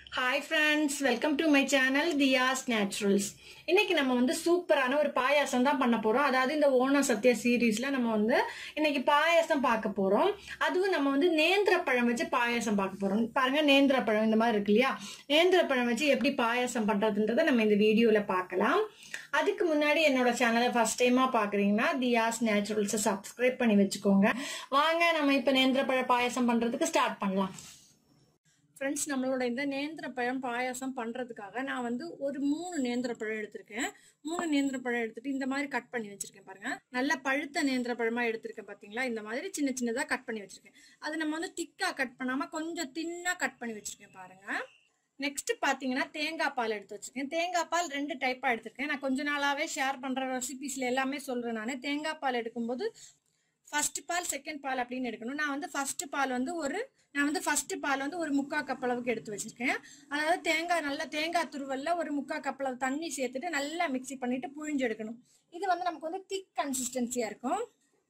hi friends welcome to my channel தியாஸ் naturals இன்னைக்கு நம்ம வந்து சூப்பரான ஒரு பாயாசம் தான் பண்ண போறோம் அதாவது இந்த ஓணம் சத்யா சீரீஸ்ல நம்ம வந்து இன்னைக்கு பாயாசம் பார்க்க போறோம் அதுவும் நம்ம வந்து நேந்திர பழம் வச்சு பாயாசம் பார்க்க போறோம் பாருங்க நேந்திர பழம் இந்த மாதிரி இருக்கு இல்லையா நேந்திர பழம் வச்சு எப்படி பாயாசம் பண்றதுன்றதை நம்ம இந்த வீடியோல பார்க்கலாம் அதுக்கு முன்னாடி என்னோட சேனலை ஃபர்ஸ்ட் டைமா பாக்குறீங்கன்னா தியாஸ் நேச்சுரல்ஸை சப்ஸ்கிரைப் பண்ணி வச்சுக்கோங்க வாங்க நம்ம இப்ப நேந்திர பழ பாயாசம் பண்றதுக்கு ஸ்டார்ட் பண்ணலாம் ஃப்ரெண்ட்ஸ் நம்மளோட இந்த நேந்திர பழம் பாயாசம் பண்ணுறதுக்காக நான் வந்து ஒரு மூணு நேந்திர பழம் எடுத்திருக்கேன் மூணு நேந்திர பழம் எடுத்துட்டு இந்த மாதிரி கட் பண்ணி வச்சிருக்கேன் பாருங்க நல்ல பழுத்த நேந்திர பழமா எடுத்திருக்கேன் பார்த்தீங்களா இந்த மாதிரி சின்ன சின்னதாக கட் பண்ணி வச்சிருக்கேன் அது நம்ம வந்து திக்காக கட் பண்ணாமல் கொஞ்சம் தின்னாக கட் பண்ணி வச்சிருக்கேன் பாருங்க நெக்ஸ்ட் பார்த்தீங்கன்னா தேங்காய் பால் எடுத்து வச்சிருக்கேன் தேங்காய் பால் ரெண்டு டைப்பாக எடுத்திருக்கேன் நான் கொஞ்ச நாளாகவே ஷேர் பண்ணுற ரெசிபிஸில் எல்லாமே சொல்கிறேன் நான் தேங்காய் பால் எடுக்கும்போது ஃபர்ஸ்ட் பால் செகண்ட் பால் அப்படின்னு எடுக்கணும் நான் வந்து ஃபர்ஸ்ட் பால் வந்து ஒரு நான் வந்து ஃபர்ஸ்ட் பால் வந்து ஒரு முக்கா கப் அளவுக்கு எடுத்து வச்சிருக்கேன் அதாவது தேங்காய் நல்லா தேங்காய் துருவல்ல ஒரு முக்கா கப் அளவு தண்ணி சேர்த்துட்டு நல்லா மிக்ஸி பண்ணிட்டு புழிஞ்சு எடுக்கணும் இது வந்து நமக்கு வந்து திக் கன்சிஸ்டன்சியா இருக்கும்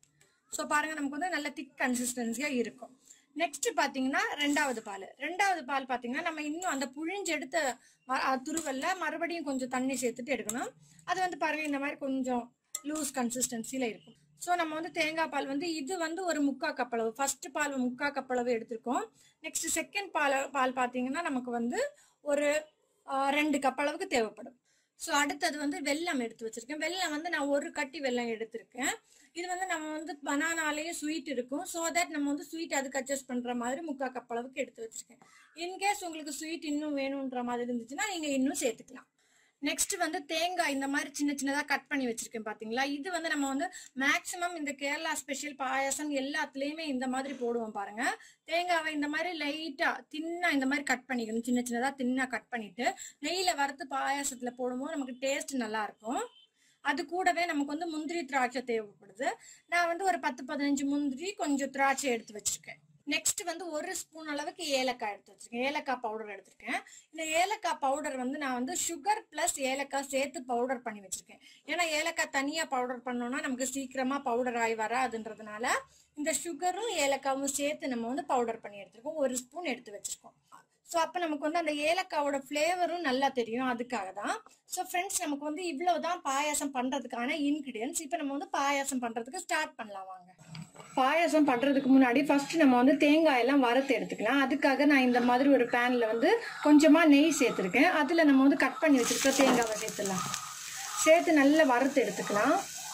ஸோ பாருங்க நமக்கு வந்து நல்ல திக் கன்சிஸ்டன்சியா இருக்கும் நெக்ஸ்ட் பாத்தீங்கன்னா ரெண்டாவது பால் ரெண்டாவது பால் பாத்தீங்கன்னா நம்ம இன்னும் அந்த புழிஞ்சு எடுத்த ம- அஹ் துருவல்ல மறுபடியும் கொஞ்சம் தண்ணி சேர்த்துட்டு எடுக்கணும் அது வந்து பாருங்க இந்த மாதிரி கொஞ்சம் லூஸ் கன்சிஸ்டன்சில இருக்கும் ஸோ நம்ம வந்து தேங்காய் பால் வந்து இது வந்து ஒரு முக்கா கப் அளவு ஃபர்ஸ்ட் பால் முக்கா கப் அளவு எடுத்திருக்கோம் நெக்ஸ்ட் செகண்ட் பால் பால் பார்த்தீங்கன்னா நமக்கு வந்து ஒரு ஆஹ், ரெண்டு கப் அளவுக்கு தேவைப்படும் ஸோ அடுத்தது வந்து வெல்லம் எடுத்து வச்சிருக்கேன் வெல்லம் வந்து நான் ஒரு கட்டி வெல்லம் எடுத்திருக்கேன் இது வந்து நம்ம வந்து பனானாலேயே ஸ்வீட் இருக்கும் ஸோ தட் நம்ம வந்து ஸ்வீட் அதுக்கு அட்ஜஸ்ட் பண்ற மாதிரி முக்கா கப் அளவுக்கு எடுத்து வச்சிருக்கேன் இன்கேஸ் உங்களுக்கு ஸ்வீட் இன்னும் வேணுன்ற மாதிரி இருந்துச்சுன்னா நீங்க இன்னும் சேர்த்துக்கலாம் நெக்ஸ்ட் வந்து தேங்காய் இந்த மாதிரி சின்ன சின்னதா கட் பண்ணி வச்சிருக்கேன் பாத்தீங்களா இது வந்து நம்ம வந்து மேக்ஸிமம் இந்த கேரளா ஸ்பெஷல் பாயாசம் எல்லாத்துலயுமே இந்த மாதிரி போடுவோம் பாருங்க தேங்காவை இந்த மாதிரி லைட்டா தின்னா இந்த மாதிரி கட் பண்ணிக்கணும் சின்ன சின்னதா தின்னா கட் பண்ணிட்டு நெய்யில வறுத்து பாயாசத்துல போடும்போது நமக்கு டேஸ்ட் நல்லா இருக்கும் அது கூடவே நமக்கு வந்து முந்திரி திராட்சை தேவைப்படுது நான் வந்து ஒரு பத்து பதினஞ்சு முந்திரி கொஞ்சம் திராட்சை எடுத்து வச்சிருக்கேன் நெக்ஸ்ட் வந்து ஒரு ஸ்பூன் அளவுக்கு ஏலக்காய் எடுத்து வச்சிருக்கேன் ஏலக்காய் பவுடர் எடுத்திருக்கேன் இந்த ஏலக்காய் பவுடர் வந்து நான் வந்து சுகர் பிளஸ் ஏலக்காய் சேர்த்து பவுடர் பண்ணி வச்சிருக்கேன் ஏன்னா ஏலக்காய் தனியா பவுடர் பண்ணோம்னா நமக்கு சீக்கிரமா பவுடர் ஆகி வராதுன்றதுனால இந்த சுகரும் ஏலக்காவும் சேர்த்து நம்ம வந்து பவுடர் பண்ணி எடுத்திருக்கோம் ஒரு ஸ்பூன் எடுத்து வச்சிருக்கோம் ஸோ அப்போ நமக்கு வந்து அந்த ஏலக்காவோட ஃப்ளேவரும் நல்லா தெரியும் அதுக்காக தான் ஸோ ஃப்ரெண்ட்ஸ் நமக்கு வந்து இவ்வளவு தான் பாயாசம் பண்ணுறதுக்கான இன்க்ரீடியன்ஸ் இப்போ நம்ம வந்து பாயாசம் பண்ணுறதுக்கு ஸ்டார்ட் பண்ணலாம் வாங்க பாயாசம் பண்ணுறதுக்கு முன்னாடி ஃபர்ஸ்ட் நம்ம வந்து தேங்காய் எல்லாம் வறுத்து எடுத்துக்கலாம் அதுக்காக நான் இந்த மாதிரி ஒரு பேனில் வந்து கொஞ்சமாக நெய் சேர்த்துருக்கேன் அதில் நம்ம வந்து கட் பண்ணி வச்சுருக்க தேங்காவை சேர்த்துடலாம் சேர்த்து நல்லா வறுத்து எடுத்துக்கலாம்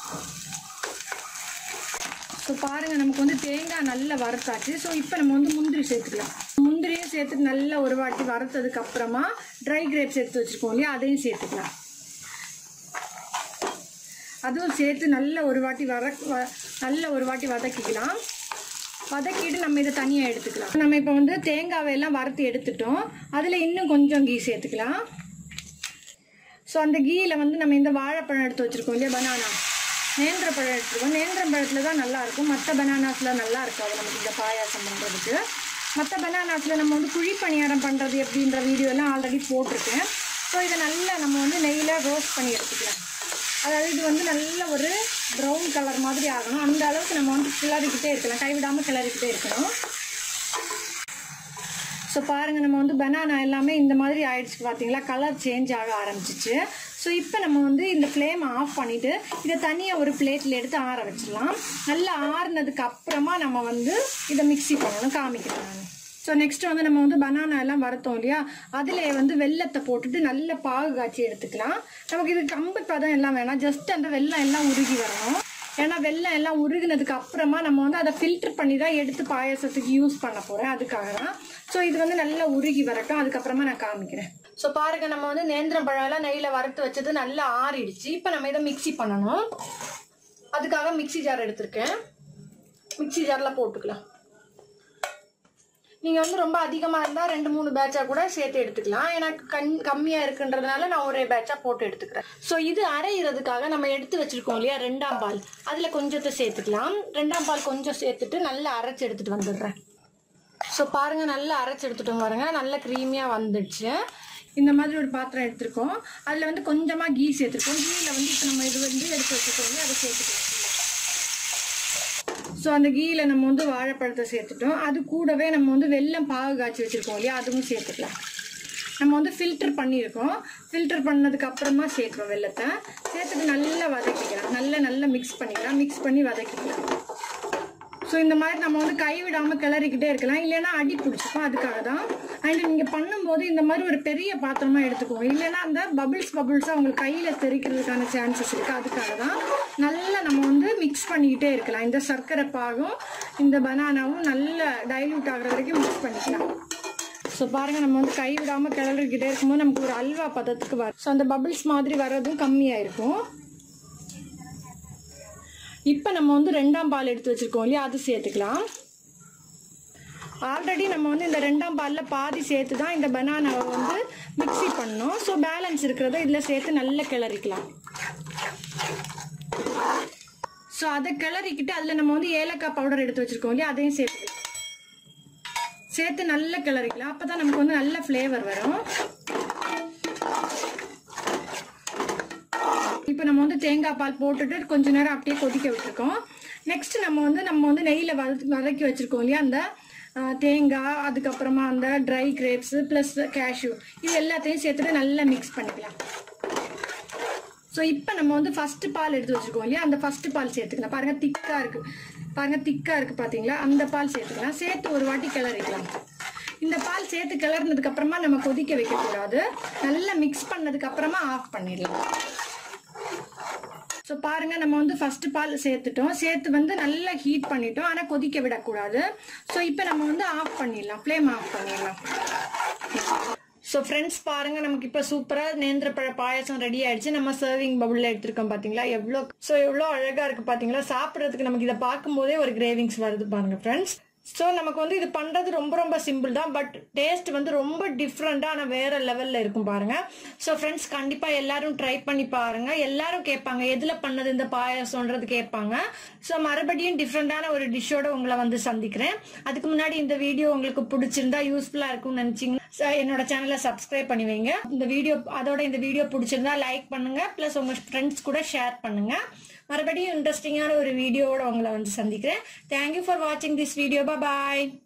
ஸோ பாருங்க நமக்கு வந்து தேங்காய் நல்லா வறுத்தாச்சு ஸோ இப்போ நம்ம வந்து முந்திரி சேர்த்துக்கலாம் முந்திரியும் சேர்த்துட்டு நல்லா ஒரு வாட்டி வறுத்ததுக்கு அப்புறமா ட்ரை கிரேப்ஸ் எடுத்து வச்சிருக்கோம் இல்லையா அதையும் சேர்த்துக்கலாம் அதுவும் சேர்த்து நல்ல ஒரு வாட்டி வர வ- நல்ல ஒரு வாட்டி வதக்கிக்கலாம் வதக்கிட்டு நம்ம இதை தனியாக எடுத்துக்கலாம் நம்ம இப்போ வந்து தேங்காவை எல்லாம் வறுத்து எடுத்துட்டோம் அதில் இன்னும் கொஞ்சம் கீ சேர்த்துக்கலாம் ஸோ அந்த கீயில் வந்து நம்ம இந்த வாழைப்பழம் எடுத்து வச்சிருக்கோம் இல்லையா பனானா நேந்திர பழம் எடுத்துருக்கோம் நேந்திர பழத்தில் தான் நல்லா இருக்கும் மற்ற பனானாஸில் நல்லா இருக்காது நமக்கு இந்த பாயாசம் பண்ணுறதுக்கு மற்ற பனானாஸில் நம்ம வந்து குழி பணியாரம் பண்ணுறது எப்படின்ற வீடியோ எல்லாம் ஆல்ரெடி போட்டிருக்கேன் ஸோ இதை நல்லா நம்ம வந்து நெய்யில் ரோஸ்ட் பண்ணி எடுத்துக்கலாம் அதாவது இது வந்து நல்ல ஒரு ப்ரௌன் கலர் மாதிரி ஆகணும் அந்த அளவுக்கு நம்ம வந்து கிளறிக்கிட்டே இருக்கலாம் கைவிடாமல் கிளறிக்கிட்டே இருக்கணும் ஸோ பாருங்க நம்ம வந்து பனானா எல்லாமே இந்த மாதிரி ஆயிடுச்சு பார்த்தீங்களா கலர் சேஞ்ச் ஆக ஆரம்பிச்சிச்சு ஸோ இப்போ நம்ம வந்து இந்த ஃப்ளேமை ஆஃப் பண்ணிட்டு இதை தனியாக ஒரு பிளேட்டில் எடுத்து ஆற வச்சிடலாம் நல்லா ஆறுனதுக்கு அப்புறமா நம்ம வந்து இதை மிக்ஸி பண்ணணும் காமிக்கிறேன் நான் ஸோ நெக்ஸ்ட் வந்து நம்ம வந்து பனானா எல்லாம் வறுத்தோம் இல்லையா அதில் வந்து வெள்ளத்தை போட்டுட்டு நல்ல பாகு காய்ச்சி எடுத்துக்கலாம் நமக்கு இது கம்பு பதம் எல்லாம் வேணாம் ஜஸ்ட் அந்த வெள்ளம் எல்லாம் உருகி வரணும் ஏன்னா வெள்ளம் எல்லாம் உருகுனதுக்கு அப்புறமா நம்ம வந்து அதை ஃபில்டர் பண்ணி தான் எடுத்து பாயாசத்துக்கு யூஸ் பண்ண போறேன் அதுக்காக தான் ஸோ இது வந்து நல்லா உருகி வரட்டும் அதுக்கப்புறமா நான் காமிக்கிறேன் ஸோ பாருங்க நம்ம வந்து நேந்திரம் பழம் எல்லாம் நெய்யில் வறுத்து வச்சது நல்லா ஆறிடுச்சு இப்போ நம்ம இதை மிக்ஸி பண்ணணும் அதுக்காக மிக்ஸி ஜார் எடுத்திருக்கேன் மிக்ஸி ஜாரில் போட்டுக்கலாம் நீங்கள் வந்து ரொம்ப அதிகமாக இருந்தால் ரெண்டு மூணு பேட்சாக கூட சேர்த்து எடுத்துக்கலாம் எனக்கு கண் கம்மியாக இருக்குன்றதுனால நான் ஒரே பேட்சாக போட்டு எடுத்துக்கிறேன் ஸோ இது அரைகிறதுக்காக நம்ம எடுத்து வச்சிருக்கோம் இல்லையா ரெண்டாம் பால் அதில் கொஞ்சத்தை சேர்த்துக்கலாம் ரெண்டாம் பால் கொஞ்சம் சேர்த்துட்டு நல்லா அரைச்சி எடுத்துட்டு வந்துடுறேன் ஸோ பாருங்கள் நல்லா அரைச்சி எடுத்துட்டோம் பாருங்க நல்லா க்ரீமியாக வந்துடுச்சு இந்த மாதிரி ஒரு பாத்திரம் எடுத்திருக்கோம் அதில் வந்து கொஞ்சமாக கீ சேர்த்துருக்கோம் கீயில் வந்து இப்போ நம்ம இது வந்து எடுத்து வச்சுருக்கோம் இல்லையா, அதை சேர்த்துக்கலாம் ஸோ அந்த கீயில் நம்ம வந்து வாழைப்பழத்தை சேர்த்துட்டோம் அது கூடவே நம்ம வந்து வெல்லம் பாகு காய்ச்சி வச்சுருக்கோம் இல்லையா அதுவும் சேர்த்துக்கலாம் நம்ம வந்து ஃபில்டர் பண்ணியிருக்கோம் ஃபில்டர் பண்ணதுக்கு அப்புறமா சேர்க்குறோம் வெள்ளத்தை சேர்த்துட்டு நல்லா வதக்கிக்கலாம் நல்லா நல்லா மிக்ஸ் பண்ணிக்கலாம் மிக்ஸ் பண்ணி வதக்கிக்கலாம் ஸோ இந்த மாதிரி நம்ம வந்து கை விடாமல் கிளறிக்கிட்டே இருக்கலாம் இல்லைன்னா அடி பிடிச்சிக்கும் அதுக்காக தான் அண்ட் நீங்கள் பண்ணும்போது இந்த மாதிரி ஒரு பெரிய பாத்திரமா எடுத்துக்கோங்க இல்லைன்னா அந்த பபிள்ஸ் பபிள்ஸாக உங்களுக்கு கையில் தெறிக்கிறதுக்கான சான்சஸ் இருக்குது அதுக்காக தான் நல்லா நம்ம வந்து மிக்ஸ் பண்ணிக்கிட்டே இருக்கலாம் இந்த சர்க்கரை பாகும் இந்த பனானாவும் நல்லா டைல்யூட் ஆகுற வரைக்கும் மிக்ஸ் பண்ணிக்கலாம் ஸோ பாருங்க நம்ம வந்து கை விடாமல் கிளறிக்கிட்டே இருக்கும்போது நமக்கு ஒரு அல்வா பதத்துக்கு வரும் ஸோ அந்த பபிள்ஸ் மாதிரி வர்றதும் கம்மியாக இருக்கும் இப்போ நம்ம வந்து ரெண்டாம் பால் எடுத்து வச்சிருக்கோம் இல்லையா அது சேர்த்துக்கலாம் ஆல்ரெடி நம்ம வந்து இந்த ரெண்டாம் பாலில் பாதி சேர்த்து தான் இந்த பனானாவை வந்து மிக்ஸி பண்ணோம் ஸோ பேலன்ஸ் இருக்கிறத இதில் சேர்த்து நல்லா கிளறிக்கலாம் ஸோ அதை கிளறிக்கிட்டு அதில் நம்ம வந்து ஏலக்காய் பவுடர் எடுத்து வச்சிருக்கோம் இல்லையா அதையும் சேர்த்துக்கலாம் சேர்த்து நல்லா கிளறிக்கலாம் அப்போ தான் நமக்கு வந்து நல்ல ஃப்ளேவர் வரும் இப்போ நம்ம வந்து தேங்காய் பால் போட்டுட்டு கொஞ்ச நேரம் அப்படியே கொதிக்க விட்டுருக்கோம் நெக்ஸ்ட் நம்ம வந்து நம்ம வந்து நெய்யில் வத வதக்கி வச்சுருக்கோம் இல்லையா அந்த ஆஹ், தேங்காய் அதுக்கப்புறமா அந்த ட்ரை கிரேப்ஸு ப்ளஸ் கேஷ்யூ இது எல்லாத்தையும் சேர்த்துட்டு நல்லா மிக்ஸ் பண்ணிக்கலாம் ஸோ இப்போ நம்ம வந்து ஃபர்ஸ்ட் பால் எடுத்து வச்சிருக்கோம் இல்லையா அந்த ஃபர்ஸ்ட் பால் சேர்த்துக்கலாம் பாருங்க திக்காக இருக்கு பாருங்க திக்காக இருக்கு பார்த்தீங்களா அந்த பால் சேர்த்துக்கலாம் சேர்த்து ஒரு வாட்டி கிளறிக்கலாம் இந்த பால் சேர்த்து கிளறினதுக்கு அப்புறமா நம்ம கொதிக்க வைக்கக்கூடாது நல்லா மிக்ஸ் பண்ணதுக்கு அப்புறமா ஆஃப் பண்ணிடலாம் ஸோ பாருங்க நம்ம வந்து ஃபர்ஸ்ட் பால் சேர்த்துட்டோம் சேர்த்து வந்து நல்லா ஹீட் பண்ணிட்டோம் ஆனால் கொதிக்க விடக்கூடாது ஸோ இப்போ நம்ம வந்து ஆஃப் பண்ணிடலாம் ஃப்ளேம் ஆஃப் பண்ணிடலாம் ஸோ ஃப்ரெண்ட்ஸ் பாருங்க நமக்கு இப்போ சூப்பராக நேந்திரப்பழ பாயாசம் ரெடி ஆயிடுச்சு நம்ம சர்விங் பவுலில் எடுத்திருக்கோம் பார்த்தீங்களா எவ்வளோ ஸோ எவ்வளோ அழகாக இருக்கு பார்த்தீங்களா சாப்பிட்றதுக்கு நமக்கு இதை பார்க்கும்போதே ஒரு கிரேவிங்ஸ் வருது பாருங்க ஃப்ரெண்ட்ஸ் ஸோ நமக்கு வந்து இது பண்ணுறது ரொம்ப ரொம்ப சிம்பிள் தான் பட் டேஸ்ட் வந்து ரொம்ப டிஃப்ரெண்ட்டாக ஆனால் வேற லெவலில் இருக்கும் பாருங்க ஸோ ஃப்ரெண்ட்ஸ் கண்டிப்பாக எல்லாரும் ட்ரை பண்ணி பாருங்க எல்லாரும் கேட்பாங்க எதில் பண்ணது இந்த பாயாசம்ன்றது கேட்பாங்க ஸோ மறுபடியும் டிஃப்ரெண்டான ஒரு டிஷ்ஷோட உங்களை வந்து சந்திக்கிறேன் அதுக்கு முன்னாடி இந்த வீடியோ உங்களுக்கு பிடிச்சிருந்தா யூஸ்ஃபுல்லாக இருக்கும்னு நினச்சிங்க என்னோட சேனலை சப்ஸ்கிரைப் பண்ணி வைங்க இந்த வீடியோ அதோட இந்த வீடியோ பிடிச்சிருந்தா லைக் பண்ணுங்க ப்ளஸ் உங்கள் ஃப்ரெண்ட்ஸ் கூட ஷேர் பண்ணுங்க மறுபடியும் இன்ட்ரெஸ்டிங்கான ஒரு வீடியோவோட உங்களை வந்து சந்திக்கிறேன் தேங்க்யூ ஃபார் வாட்சிங் திஸ் வீடியோ பாய்